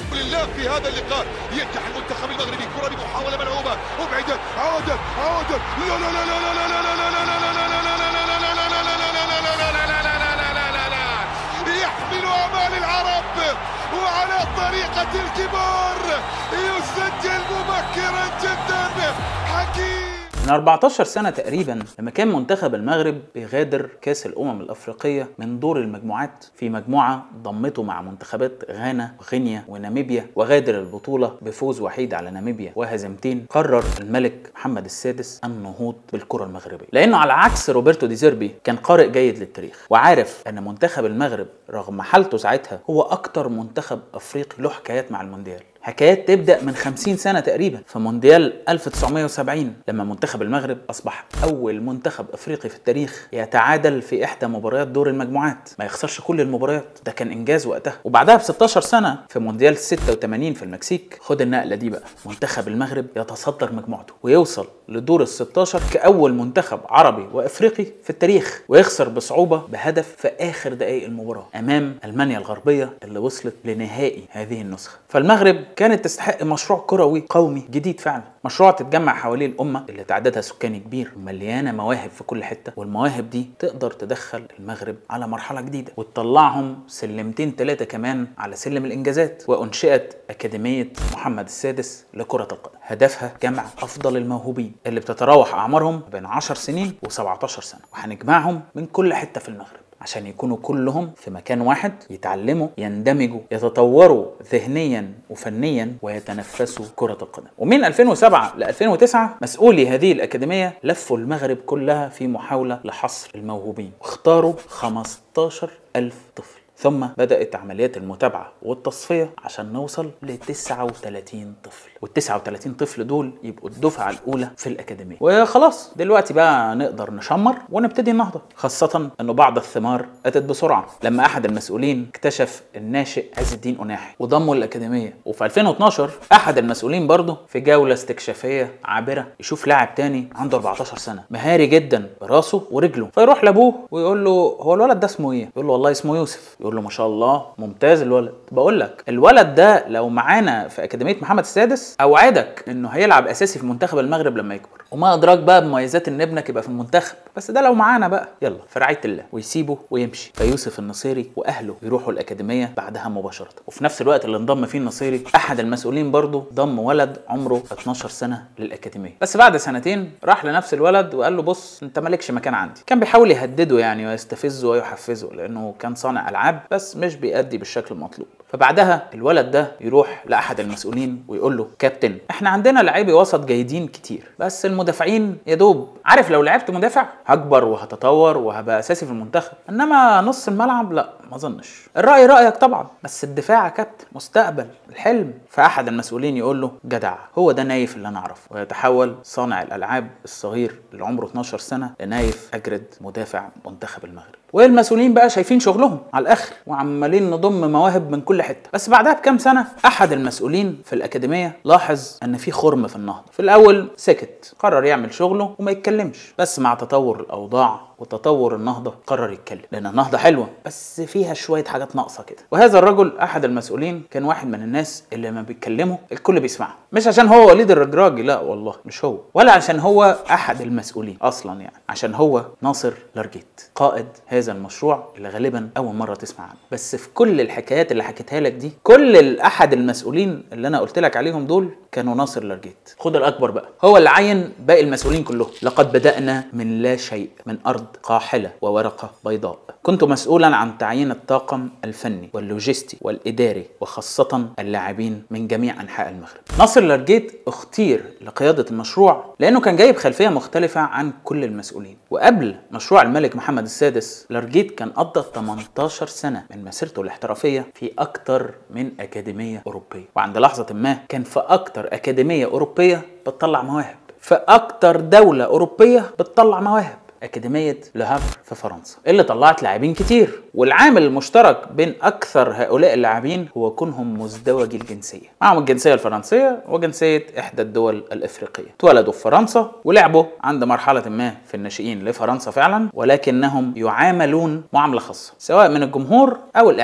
لله في هذا اللقاء ينجح المنتخب المغربي كرة بمحاولة ملعوبة وبعيدة عودة عودة لا لا لا لا لا لا لا لا لا يحمل امال العرب وعلى طريقة الكبار يسجل مبكرا جدا حكيم من 14 سنة تقريبا لما كان منتخب المغرب بيغادر كأس الأمم الأفريقية من دور المجموعات في مجموعة ضمته مع منتخبات غانا وغينيا وناميبيا وغادر البطولة بفوز وحيد على ناميبيا وهزيمتين قرر الملك محمد السادس النهوض بالكرة المغربية لأنه على عكس روبرتو دي زيربي كان قارئ جيد للتاريخ وعارف أن منتخب المغرب رغم حالته ساعتها هو أكتر منتخب أفريقي له حكايات مع المونديال حكايات تبدا من 50 سنه تقريبا في مونديال 1970 لما منتخب المغرب اصبح اول منتخب افريقي في التاريخ يتعادل في احدى مباريات دور المجموعات ما يخسرش كل المباريات ده كان انجاز وقتها وبعدها ب 16 سنه في مونديال 86 في المكسيك خد النقله دي بقى منتخب المغرب يتصدر مجموعته ويوصل لدور ال 16 كاول منتخب عربي وافريقي في التاريخ ويخسر بصعوبه بهدف في اخر دقائق المباراه امام المانيا الغربيه اللي وصلت لنهائي هذه النسخه فالمغرب كانت تستحق مشروع كروي قومي جديد فعلا مشروع تتجمع حواليه الامه اللي تعدادها سكاني كبير ومليانه مواهب في كل حته والمواهب دي تقدر تدخل المغرب على مرحله جديده وتطلعهم سلمتين ثلاثه كمان على سلم الانجازات وانشئت اكاديميه محمد السادس لكره القدم هدفها جمع افضل الموهوبين اللي بتتراوح اعمارهم بين 10 سنين و17 سنه وهنجمعهم من كل حته في المغرب عشان يكونوا كلهم في مكان واحد يتعلموا يندمجوا يتطوروا ذهنيا وفنيا ويتنفسوا كرة القدم ومن 2007 ل 2009 مسؤولي هذه الأكاديمية لفوا المغرب كلها في محاولة لحصر الموهوبين واختاروا 15 ألف طفل ثم بدأت عمليات المتابعة والتصفية عشان نوصل ل 39 طفل وال 39 طفل دول يبقوا الدفعة الأولى في الأكاديمية وخلاص دلوقتي بقى نقدر نشمر ونبتدي النهضة خاصة أنه بعض الثمار أتت بسرعة لما أحد المسؤولين اكتشف الناشئ عز الدين أناحي وضمه للأكاديمية وفي 2012 أحد المسؤولين برضه في جولة استكشافية عابرة يشوف لاعب تاني عنده 14 سنة مهاري جدا براسه ورجله فيروح لأبوه ويقول له هو الولد ده اسمه إيه؟ يقول له والله اسمه يوسف يقول له ما شاء الله ممتاز الولد بقول لك الولد ده لو معانا في اكاديميه محمد السادس اوعدك انه هيلعب اساسي في منتخب المغرب لما يكبر وما ادراك بقى بمميزات ان ابنك يبقى في المنتخب بس ده لو معانا بقى يلا في رعايه الله ويسيبه ويمشي فيوسف النصيري واهله يروحوا الاكاديميه بعدها مباشره وفي نفس الوقت اللي انضم فيه النصيري احد المسؤولين برضه ضم ولد عمره 12 سنه للاكاديميه بس بعد سنتين راح لنفس الولد وقال له بص انت مالكش مكان عندي كان بيحاول يهدده يعني ويستفزه ويحفزه لانه كان صانع العاب بس مش بيأدي بالشكل المطلوب فبعدها الولد ده يروح لاحد المسؤولين ويقول له كابتن احنا عندنا لعيبه وسط جيدين كتير بس المدافعين يا دوب عارف لو لعبت مدافع هكبر وهتطور وهبقى اساسي في المنتخب انما نص الملعب لا ما اظنش الراي رايك طبعا بس الدفاع يا كابتن مستقبل الحلم فاحد المسؤولين يقول له جدع هو ده نايف اللي انا اعرفه ويتحول صانع الالعاب الصغير اللي عمره 12 سنه لنايف اجرد مدافع منتخب المغرب والمسؤولين بقى شايفين شغلهم على الاخر وعمالين نضم مواهب من كل حته بس بعدها بكام سنه احد المسؤولين في الاكاديميه لاحظ ان في خرم في النهضه في الاول سكت قرر يعمل شغله وما يتكلمش بس مع تطور الاوضاع وتطور النهضه قرر يتكلم لان النهضه حلوه بس فيها شويه حاجات ناقصه كده وهذا الرجل احد المسؤولين كان واحد من الناس اللي لما بيتكلموا الكل بيسمعه مش عشان هو وليد الرجراجي لا والله مش هو ولا عشان هو احد المسؤولين اصلا يعني عشان هو ناصر لارجيت قائد هذا المشروع اللي غالبا اول مره تسمع عنه بس في كل الحكايات اللي حكيتها لك دي كل احد المسؤولين اللي انا قلت لك عليهم دول كانوا ناصر لارجيت خد الاكبر بقى هو اللي عين باقي المسؤولين كلهم لقد بدانا من لا شيء من ارض قاحله وورقه بيضاء كنت مسؤولا عن تعيين الطاقم الفني واللوجستي والاداري وخاصه اللاعبين من جميع انحاء المغرب ناصر لارجيت اختير لقياده المشروع لانه كان جايب خلفيه مختلفه عن كل المسؤولين وقبل مشروع الملك محمد السادس لارجيت كان قضى 18 سنه من مسيرته الاحترافيه في اكتر من اكاديميه اوروبيه وعند لحظه ما كان في اكتر اكاديميه اوروبيه بتطلع مواهب في اكتر دوله اوروبيه بتطلع مواهب أكاديمية لهافر في فرنسا اللي طلعت لاعبين كتير والعامل المشترك بين أكثر هؤلاء اللاعبين هو كونهم مزدوجي الجنسية معهم الجنسية الفرنسية وجنسية إحدى الدول الإفريقية اتولدوا في فرنسا ولعبوا عند مرحلة ما في الناشئين لفرنسا فعلا ولكنهم يعاملون معاملة خاصة سواء من الجمهور أو الإعلام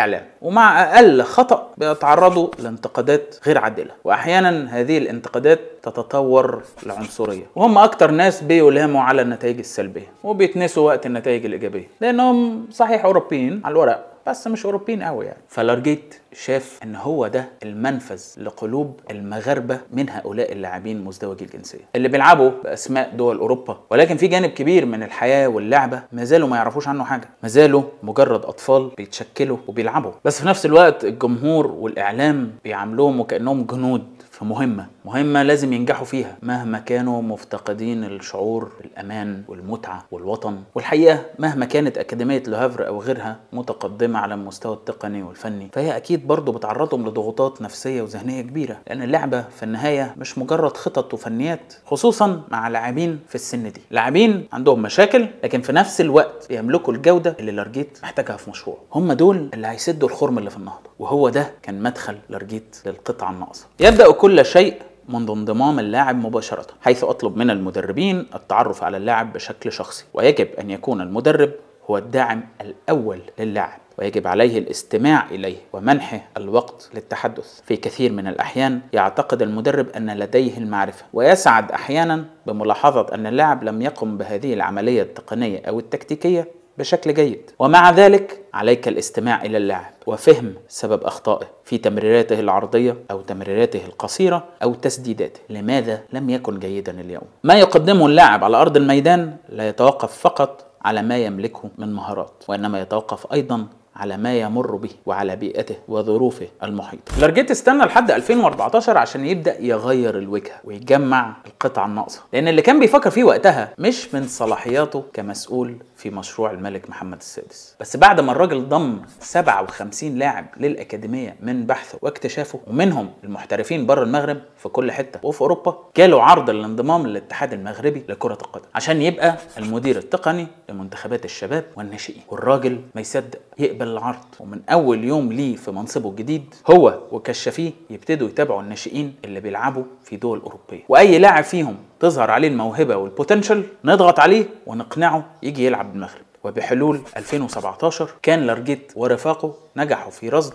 ومع اقل خطا بيتعرضوا لانتقادات غير عادله واحيانا هذه الانتقادات تتطور لعنصريه وهم اكتر ناس بيلاموا على النتائج السلبيه وبيتنسوا وقت النتائج الايجابيه لانهم صحيح اوروبيين على الورق بس مش اوروبيين قوي يعني فلارجيت شاف ان هو ده المنفذ لقلوب المغاربه من هؤلاء اللاعبين مزدوجي الجنسيه اللي بيلعبوا باسماء دول اوروبا ولكن في جانب كبير من الحياه واللعبه ما زالوا ما يعرفوش عنه حاجه ما زالوا مجرد اطفال بيتشكلوا وبيلعبوا بس في نفس الوقت الجمهور والاعلام بيعاملوهم وكانهم جنود في مهمة مهمة لازم ينجحوا فيها مهما كانوا مفتقدين الشعور بالأمان والمتعة والوطن والحقيقة مهما كانت أكاديمية لوهافر أو غيرها متقدمة على المستوى التقني والفني فهي أكيد برضه بتعرضهم لضغوطات نفسية وذهنية كبيرة لأن اللعبة في النهاية مش مجرد خطط وفنيات خصوصا مع لاعبين في السن دي لاعبين عندهم مشاكل لكن في نفس الوقت بيملكوا الجودة اللي لارجيت محتاجها في مشروع هم دول اللي هيسدوا الخرم اللي في النهضة وهو ده كان مدخل لارجيت للقطعة الناقصة يبدأ كل شيء منذ انضمام اللاعب مباشرة حيث أطلب من المدربين التعرف على اللاعب بشكل شخصي ويجب أن يكون المدرب هو الداعم الأول للاعب ويجب عليه الاستماع إليه ومنحه الوقت للتحدث في كثير من الأحيان يعتقد المدرب أن لديه المعرفة ويسعد أحيانا بملاحظة أن اللاعب لم يقم بهذه العملية التقنية أو التكتيكية بشكل جيد ومع ذلك عليك الاستماع الى اللاعب وفهم سبب اخطائه في تمريراته العرضيه او تمريراته القصيره او تسديداته لماذا لم يكن جيدا اليوم ما يقدمه اللاعب على ارض الميدان لا يتوقف فقط على ما يملكه من مهارات وانما يتوقف ايضا على ما يمر به وعلى بيئته وظروفه المحيطة لارجيت استنى لحد 2014 عشان يبدأ يغير الوجهة ويجمع القطع الناقصة لأن اللي كان بيفكر فيه وقتها مش من صلاحياته كمسؤول في مشروع الملك محمد السادس بس بعد ما الراجل ضم 57 لاعب للأكاديمية من بحثه واكتشافه ومنهم المحترفين بره المغرب في كل حتة وفي أوروبا جاله عرض الانضمام للاتحاد المغربي لكرة القدم عشان يبقى المدير التقني لمنتخبات الشباب والناشئين والراجل ما يصدق يقبل العرض ومن أول يوم ليه في منصبه الجديد هو وكشافيه يبتدوا يتابعوا الناشئين اللي بيلعبوا في دول أوروبية وأي لاعب فيهم تظهر عليه الموهبة والبوتنشال نضغط عليه ونقنعه يجي يلعب بالمغرب وبحلول 2017 كان لارجيت ورفاقه نجحوا في رصد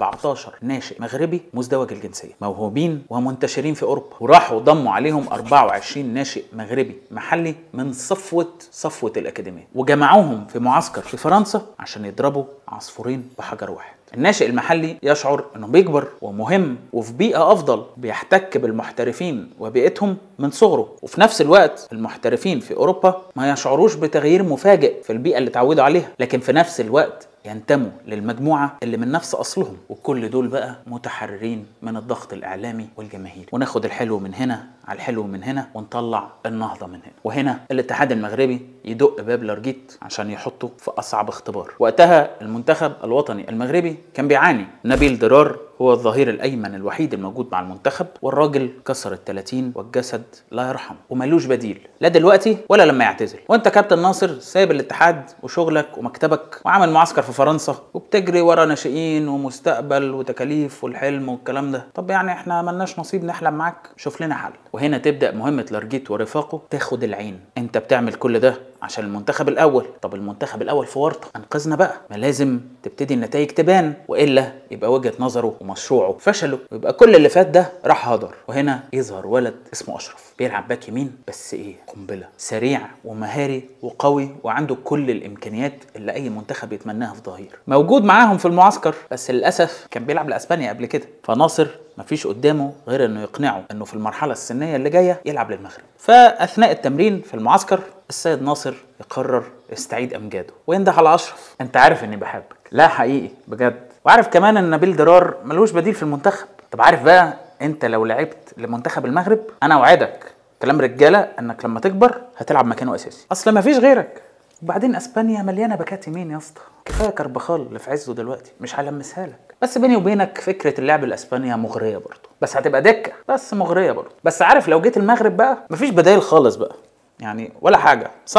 14 ناشئ مغربي مزدوج الجنسيه موهوبين ومنتشرين في اوروبا وراحوا ضموا عليهم 24 ناشئ مغربي محلي من صفوه صفوه الاكاديميه وجمعوهم في معسكر في فرنسا عشان يضربوا عصفورين بحجر واحد الناشئ المحلي يشعر انه بيكبر ومهم وفي بيئه افضل بيحتك بالمحترفين وبيئتهم من صغره وفي نفس الوقت المحترفين في اوروبا ما يشعروش بتغيير مفاجئ في البيئه اللي اتعودوا عليها لكن في نفس الوقت ينتموا للمجموعة اللي من نفس أصلهم وكل دول بقى متحررين من الضغط الإعلامي والجماهيري وناخد الحلو من هنا على الحلو من هنا ونطلع النهضة من هنا وهنا الاتحاد المغربي يدق باب لارجيت عشان يحطه في أصعب اختبار وقتها المنتخب الوطني المغربي كان بيعاني نبيل درار هو الظهير الايمن الوحيد الموجود مع المنتخب والراجل كسر ال 30 والجسد لا يرحم وملوش بديل لا دلوقتي ولا لما يعتزل وانت كابتن ناصر سايب الاتحاد وشغلك ومكتبك وعامل معسكر في فرنسا وبتجري ورا ناشئين ومستقبل وتكاليف والحلم والكلام ده طب يعني احنا ملناش نصيب نحلم معاك شوف لنا حل وهنا تبدا مهمه لارجيت ورفاقه تاخد العين انت بتعمل كل ده عشان المنتخب الاول طب المنتخب الاول في ورطه انقذنا بقى ما لازم تبتدي النتائج تبان والا يبقى وجهه نظره ومشروعه فشلوا ويبقى كل اللي فات ده راح هدر وهنا يظهر ولد اسمه اشرف بيلعب باك يمين بس ايه قنبله سريع ومهاري وقوي وعنده كل الامكانيات اللي اي منتخب يتمناها في ظهير موجود معاهم في المعسكر بس للاسف كان بيلعب لاسبانيا قبل كده فناصر مفيش قدامه غير انه يقنعه انه في المرحله السنيه اللي جايه يلعب للمغرب فاثناء التمرين في المعسكر السيد ناصر يقرر يستعيد امجاده وينده على اشرف انت عارف اني بحبك لا حقيقي بجد وعارف كمان ان نبيل درار ملوش بديل في المنتخب طب عارف بقى انت لو لعبت لمنتخب المغرب انا اوعدك كلام رجاله انك لما تكبر هتلعب مكانه اساسي اصل مفيش غيرك وبعدين اسبانيا مليانه باكات يمين يا اسطى كفايه كربخال اللي في عزه دلوقتي مش هلمسها لك بس بيني وبينك فكره اللعب الاسبانيا مغريه برضه بس هتبقى دكه بس مغريه برضه بس عارف لو جيت المغرب بقى مفيش بدايل خالص بقى يعني ولا حاجه صحراء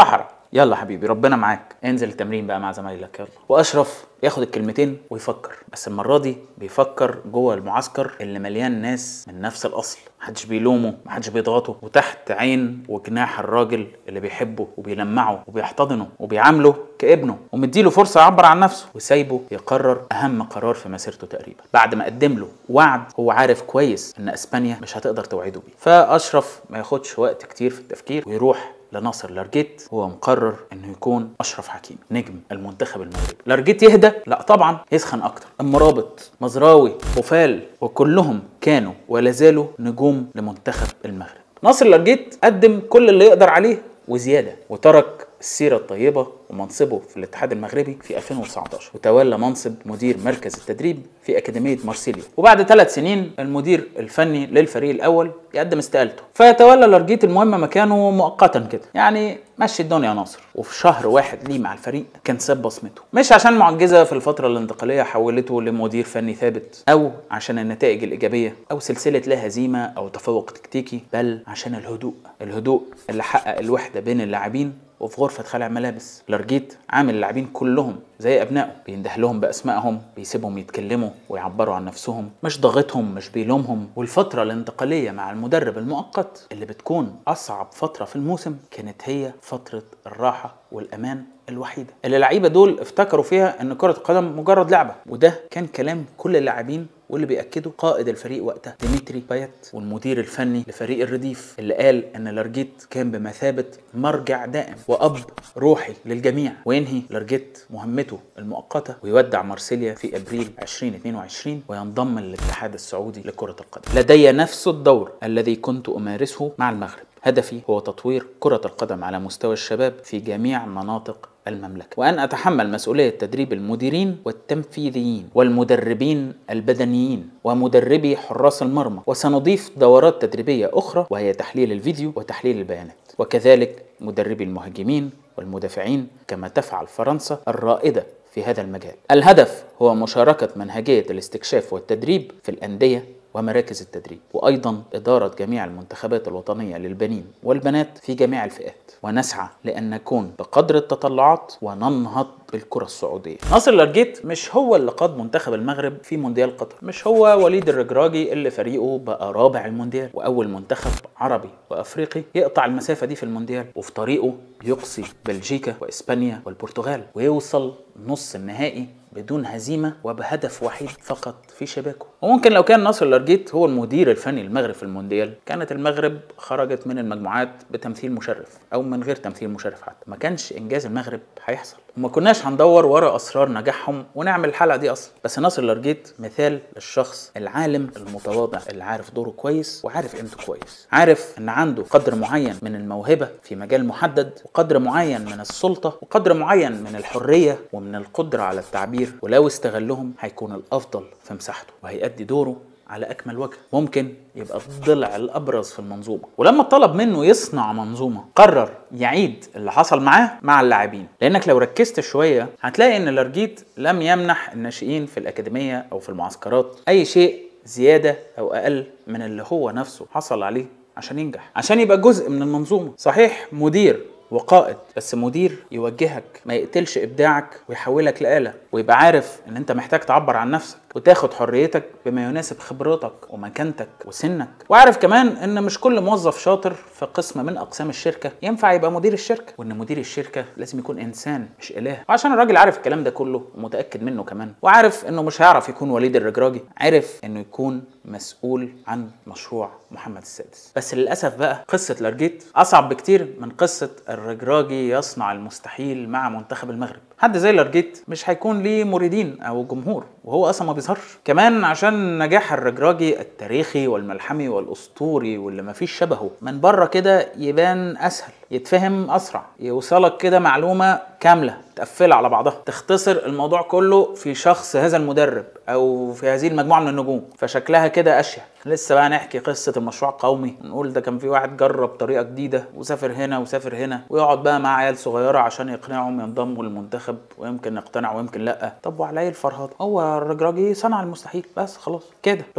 يلا حبيبي ربنا معاك انزل التمرين بقى مع زمايلك يلا واشرف ياخد الكلمتين ويفكر بس المره دي بيفكر جوه المعسكر اللي مليان ناس من نفس الاصل محدش بيلومه محدش بيضغطه وتحت عين وجناح الراجل اللي بيحبه وبيلمعه وبيحتضنه وبيعامله كابنه ومديله فرصه يعبر عن نفسه وسايبه يقرر اهم قرار في مسيرته تقريبا بعد ما قدم له وعد هو عارف كويس ان اسبانيا مش هتقدر توعده بيه فاشرف ما ياخدش وقت كتير في التفكير ويروح لناصر لارجيت هو مقرر انه يكون اشرف حكيم نجم المنتخب المغربي لارجيت يهدى لا طبعا يسخن اكتر المرابط مزراوي بوفال وكلهم كانوا ولا زالوا نجوم لمنتخب المغرب ناصر لارجيت قدم كل اللي يقدر عليه وزياده وترك السيرة الطيبة ومنصبه في الاتحاد المغربي في 2019 وتولى منصب مدير مركز التدريب في أكاديمية مارسيليا وبعد ثلاث سنين المدير الفني للفريق الأول يقدم استقالته فيتولى لارجيت المهمة مكانه مؤقتا كده يعني مشي الدنيا يا ناصر وفي شهر واحد ليه مع الفريق كان ساب بصمته مش عشان معجزة في الفترة الانتقالية حولته لمدير فني ثابت أو عشان النتائج الإيجابية أو سلسلة لا هزيمة أو تفوق تكتيكي بل عشان الهدوء الهدوء اللي حقق الوحدة بين اللاعبين وفي غرفة خلع ملابس لارجيت عامل اللاعبين كلهم زي أبنائه بينده لهم بأسمائهم بيسيبهم يتكلموا ويعبروا عن نفسهم مش ضاغطهم مش بيلومهم والفترة الانتقالية مع المدرب المؤقت اللي بتكون أصعب فترة في الموسم كانت هي فترة الراحة والأمان الوحيدة اللي اللعيبة دول افتكروا فيها ان كرة القدم مجرد لعبة وده كان كلام كل اللاعبين واللي بيأكده قائد الفريق وقتها ديمتري بايت والمدير الفني لفريق الرديف اللي قال ان لارجيت كان بمثابة مرجع دائم وأب روحي للجميع وينهي لارجيت مهمته المؤقتة ويودع مارسيليا في ابريل 2022 وينضم للاتحاد السعودي لكرة القدم لدي نفس الدور الذي كنت أمارسه مع المغرب هدفي هو تطوير كرة القدم على مستوى الشباب في جميع مناطق المملكة وأن أتحمل مسؤولية تدريب المديرين والتنفيذيين والمدربين البدنيين ومدربي حراس المرمى وسنضيف دورات تدريبية أخرى وهي تحليل الفيديو وتحليل البيانات وكذلك مدربي المهاجمين والمدافعين كما تفعل فرنسا الرائدة في هذا المجال الهدف هو مشاركة منهجية الاستكشاف والتدريب في الأندية ومراكز التدريب وأيضا إدارة جميع المنتخبات الوطنية للبنين والبنات في جميع الفئات ونسعى لأن نكون بقدر التطلعات وننهض بالكرة السعودية ناصر لارجيت مش هو اللي قاد منتخب المغرب في مونديال قطر مش هو وليد الرجراجي اللي فريقه بقى رابع المونديال وأول منتخب عربي وأفريقي يقطع المسافة دي في المونديال وفي طريقه يقصي بلجيكا وإسبانيا والبرتغال ويوصل نص النهائي بدون هزيمة وبهدف وحيد فقط في شباكه وممكن لو كان ناصر لارجيت هو المدير الفني للمغرب في المونديال كانت المغرب خرجت من المجموعات بتمثيل مشرف او من غير تمثيل مشرف حتى ما كانش انجاز المغرب هيحصل وما كناش هندور ورا اسرار نجاحهم ونعمل الحلقه دي اصلا بس ناصر لارجيت مثال للشخص العالم المتواضع اللي عارف دوره كويس وعارف قيمته كويس عارف ان عنده قدر معين من الموهبه في مجال محدد وقدر معين من السلطه وقدر معين من الحريه ومن القدره على التعبير ولو استغلهم هيكون الافضل في مساحته وهيأدي دوره على اكمل وجه ممكن يبقى الضلع الابرز في المنظومه ولما طلب منه يصنع منظومه قرر يعيد اللي حصل معاه مع اللاعبين لانك لو ركزت شويه هتلاقي ان لارجيت لم يمنح الناشئين في الاكاديميه او في المعسكرات اي شيء زياده او اقل من اللي هو نفسه حصل عليه عشان ينجح عشان يبقى جزء من المنظومه صحيح مدير وقائد بس مدير يوجهك ما يقتلش ابداعك ويحولك لآلة ويبقى عارف ان انت محتاج تعبر عن نفسك وتاخد حريتك بما يناسب خبرتك ومكانتك وسنك وعارف كمان ان مش كل موظف شاطر في قسم من اقسام الشركه ينفع يبقى مدير الشركه وان مدير الشركه لازم يكون انسان مش اله وعشان الراجل عارف الكلام ده كله ومتاكد منه كمان وعارف انه مش هيعرف يكون وليد الرجراجي عارف انه يكون مسؤول عن مشروع محمد السادس بس للاسف بقى قصه لارجيت اصعب بكتير من قصه الرجراجي يصنع المستحيل مع منتخب المغرب حد زي لارجيت مش هيكون ليه مريدين او جمهور وهو اصلا ما بيظهرش كمان عشان نجاح الرجراجي التاريخي والملحمي والاسطوري واللي ما فيش شبهه من بره كده يبان اسهل يتفهم اسرع يوصلك كده معلومه كامله تقفلها على بعضها تختصر الموضوع كله في شخص هذا المدرب او في هذه المجموعه من النجوم فشكلها كده اشيك لسه بقى نحكي قصه المشروع القومي نقول ده كان في واحد جرب طريقه جديده وسافر هنا وسافر هنا ويقعد بقى مع عيال صغيره عشان يقنعهم ينضموا للمنتخب ويمكن يقتنع ويمكن لا طب وعلى ايه الفرهده هو الرجراجي صنع المستحيل بس خلاص كده لوحده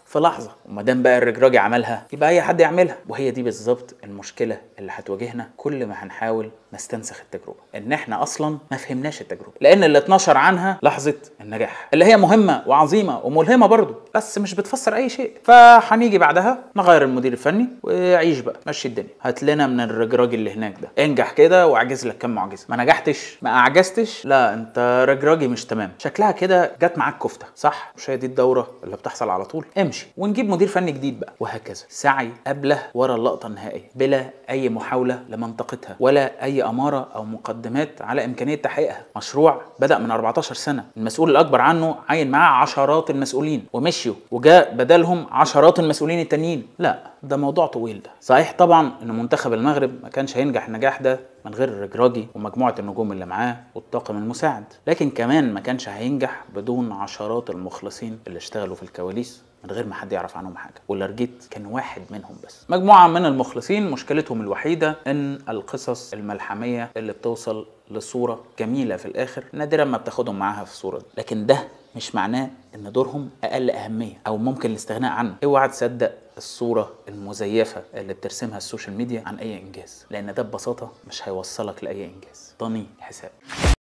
في لحظه وما دام بقى الرجراجي عملها يبقى اي حد يعملها وهي دي بالظبط المشكله اللي هتواجهنا كل ما هنحاول نستنسخ التجربه ان احنا اصلا ما فهمناش التجربه لان اللي اتنشر عنها لحظه النجاح اللي هي مهمه وعظيمه وملهمه برضه بس مش بتفسر اي شيء فهنيجي بعدها نغير المدير الفني وعيش بقى مشي الدنيا هات لنا من الرجراجي اللي هناك ده انجح كده واعجز لك كام معجزه ما نجحتش ما اعجزتش لا انت رجراجي مش تمام شكلها كده جت معاك كفته صح مش هي دي الدوره اللي بتحصل على طول امشي ونجيب مدير فني جديد بقى وهكذا سعي قبله ورا اللقطه النهائيه بلا اي محاوله لمنطقتها ولا اي اماره او مقدمات على امكانيه تحقيقها مشروع بدا من 14 سنه المسؤول الاكبر عنه عين معاه عشرات المسؤولين ومشيوا وجاء بدلهم عشرات المسؤولين التانيين لا ده موضوع طويل ده صحيح طبعا ان منتخب المغرب ما كانش هينجح النجاح ده من غير الرجراجي ومجموعه النجوم اللي معاه والطاقم المساعد لكن كمان ما كانش هينجح بدون عشرات المخلصين اللي اشتغلوا في الكواليس من غير ما حد يعرف عنهم حاجه والارجيت كان واحد منهم بس مجموعه من المخلصين مشكلتهم الوحيده ان القصص الملحميه اللي بتوصل لصوره جميله في الاخر نادرا ما بتاخدهم معاها في الصوره دي لكن ده مش معناه ان دورهم اقل اهميه او ممكن الاستغناء عنه اوعى تصدق الصوره المزيفه اللي بترسمها السوشيال ميديا عن اي انجاز لان ده ببساطه مش هيوصلك لاي انجاز ضني حساب